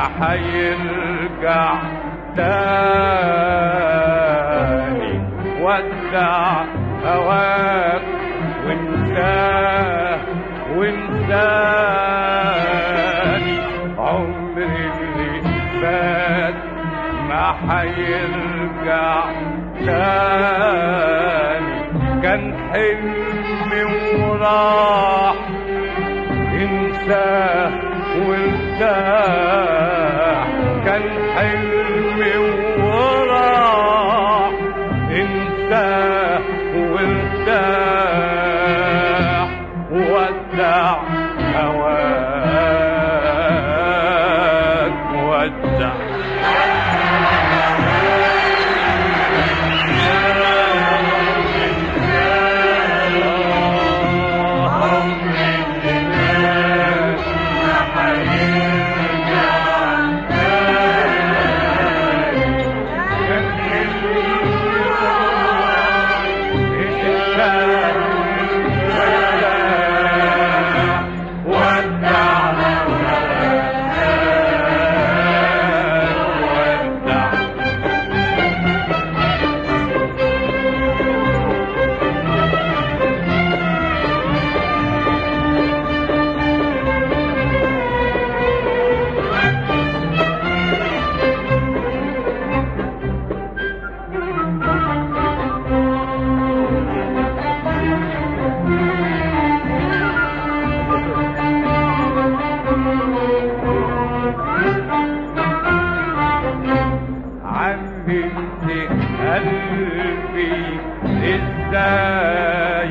حيرجع تاني ودع هواك وانساه وانساني عمري اللي فات ما حيرجع تاني كان حلمي وراح انساه وارتاح كان حلمي وراح انساه وارتاح ودع هواك ودع علمت قلبي ازاي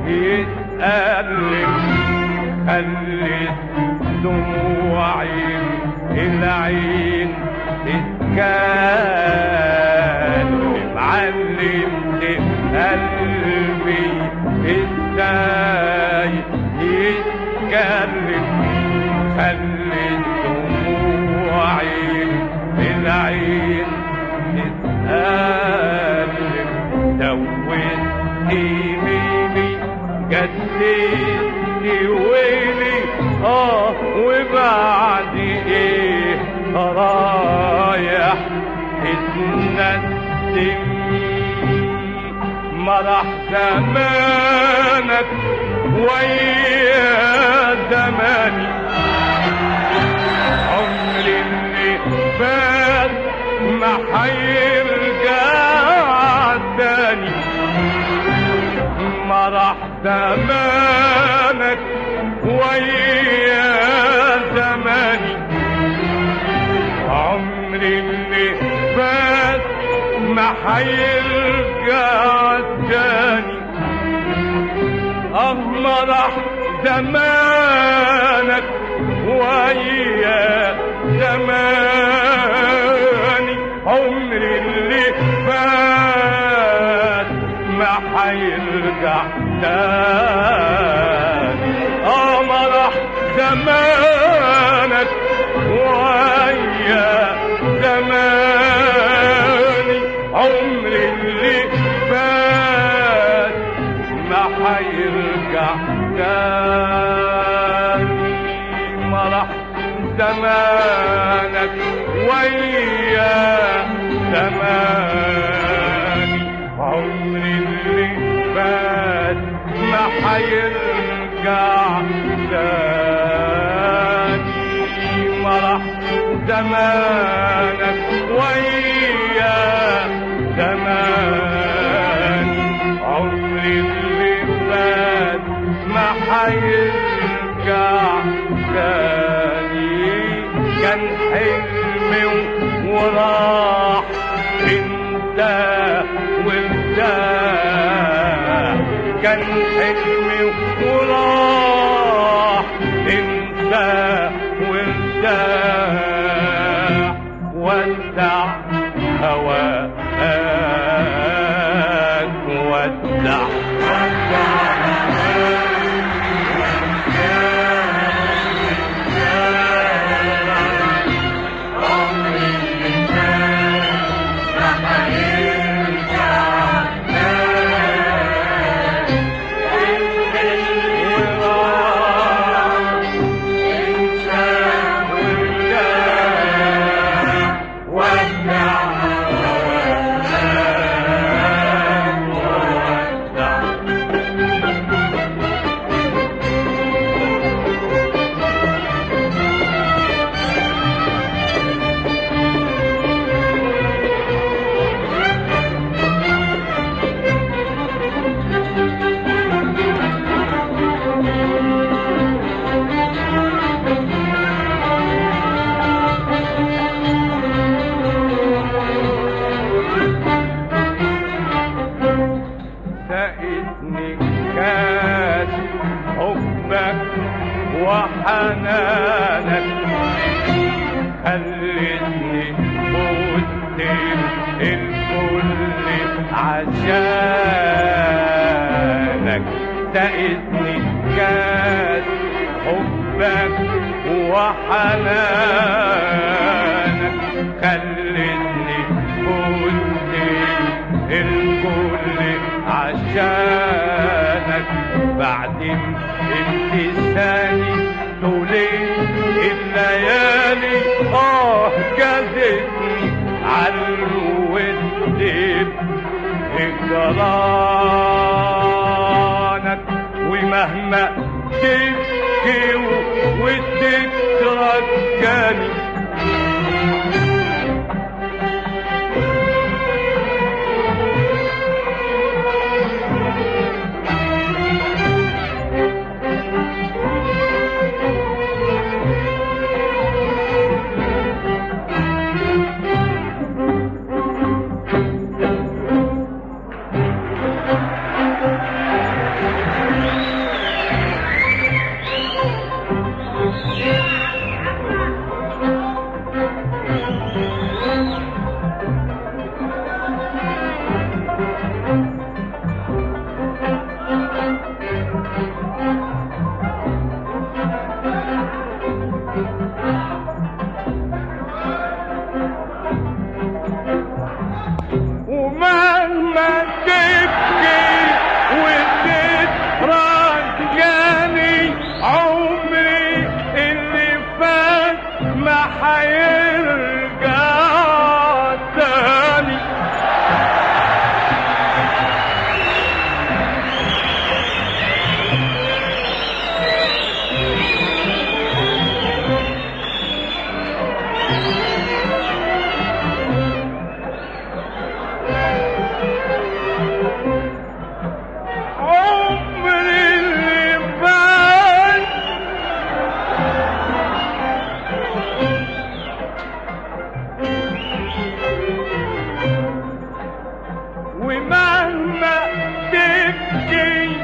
يتألم خلت دموعي العين تتكلم علمت قلبي ازاي يتكلم خلت دموعي العين تتألم دوت ايميلي جددت ويلي اه وبعد ايه رايح تتندم مرح زمانك ويا زماني عمري اللي فات ما حيرجع تاني ما راح زمانك ويا زماني عمري اللي فات ما حيرجع تاني اه ما راح زمانك ويا زماني عمري اللي فات ما حيرجع تاني اه ما راح زمانك ويا زماني عمري اللي فات ما حيرجع تاني ما راح زمانك ويا زماني عمري اللي فات ما حيرجع تاني ما راح زمانك ويا زماني عمري اللي فات ما حيرجع تاني كان حلمي وراح انت وارتاح كان حلمي وراح انت وارتاح ودع هواك ودع وراح عشانك خلتني فوت الكل عشانك سقتني كاس حبك وحنانك خلتني فوت الكل عشانك بعد امتثالي طولين الليالي اه جازتني عالود هجرانك ومهما تبكي وتترجاني ومهما تبكي وتترجاني عمري اللي فات ما حيرجع تاني عمري اللي فات ومهما تبكي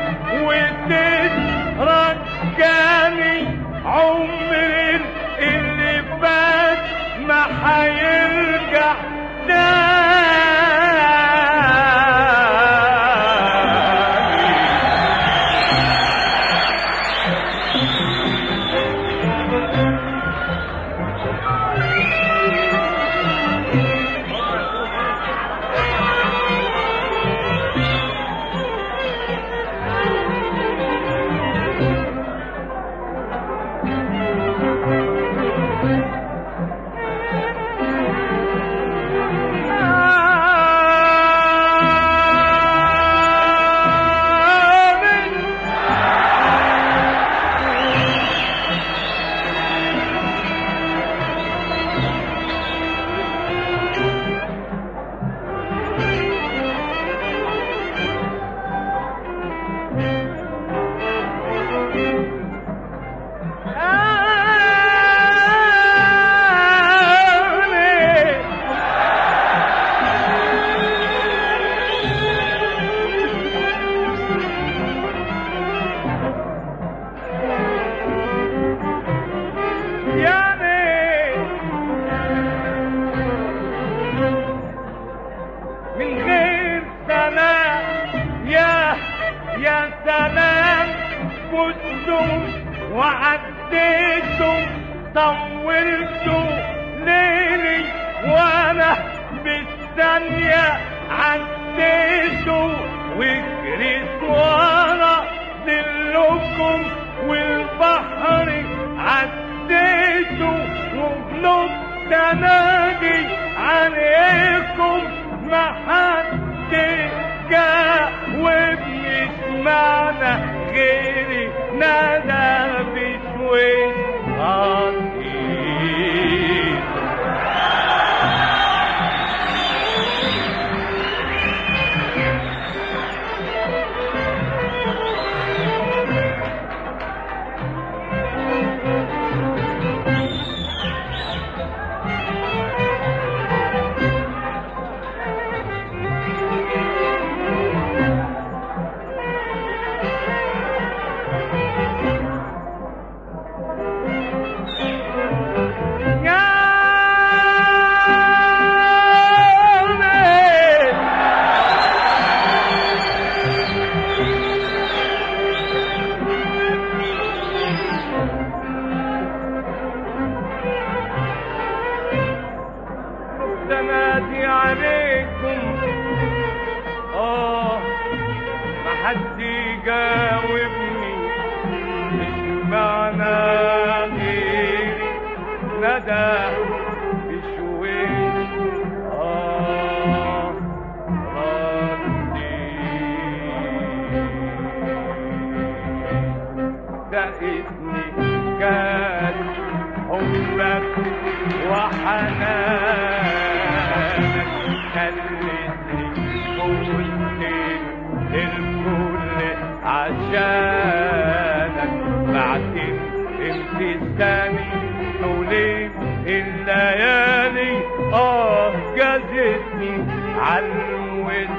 وتترجاني عمري اللي فات ما حيرجع تاني آمين آمين يعني من غير سلام يا يا سلام كنتم وعديتم طولتوا ليلي وانا بالثانية عديتوا وجريت ورا ذلكم والبحر عديتوا وغلبت انادي عليكم ما حد جاوبني سمعنا غيري نادى بشوي غطيت عليكم اه ما حد يجاوبني مش معنى غيري ندى بشويش اه ردي دقتني كان حبك وحنانك خلتني قلت الكل عشانك بعدين ابتسامي طولين الليالي اه جازتني عالود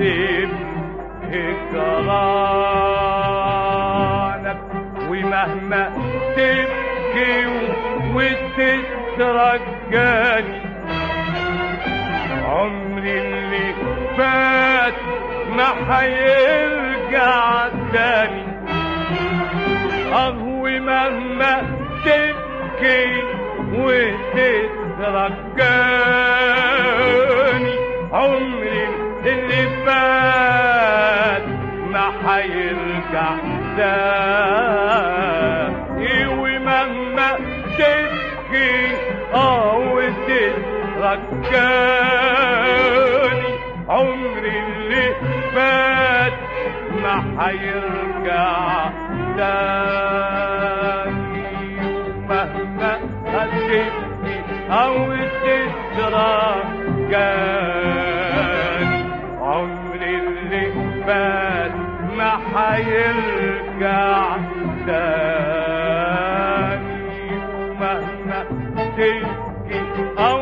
هجرانك ومهما تبكي وتترجاني عمري اللي فات ما حيرجع تاني اهو مهما تبكي وتترجاني عمري اللي فات ما حيرجع تاني ومهما تبكي اه وتترجاني عمري اللي فات ما حيرجع تاني ومهما هتبكي او تترجاني عمري اللي فات ما حيرجع تاني ومهما تبكي او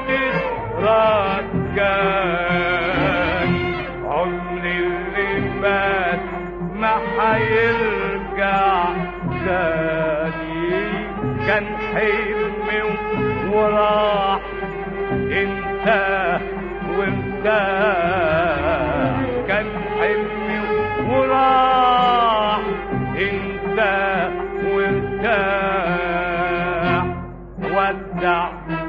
تترجاني عمري اللي فات ما حيرجع تاني كان حلمي وراح انت وانت كان حلمي وراح انت وانت ودع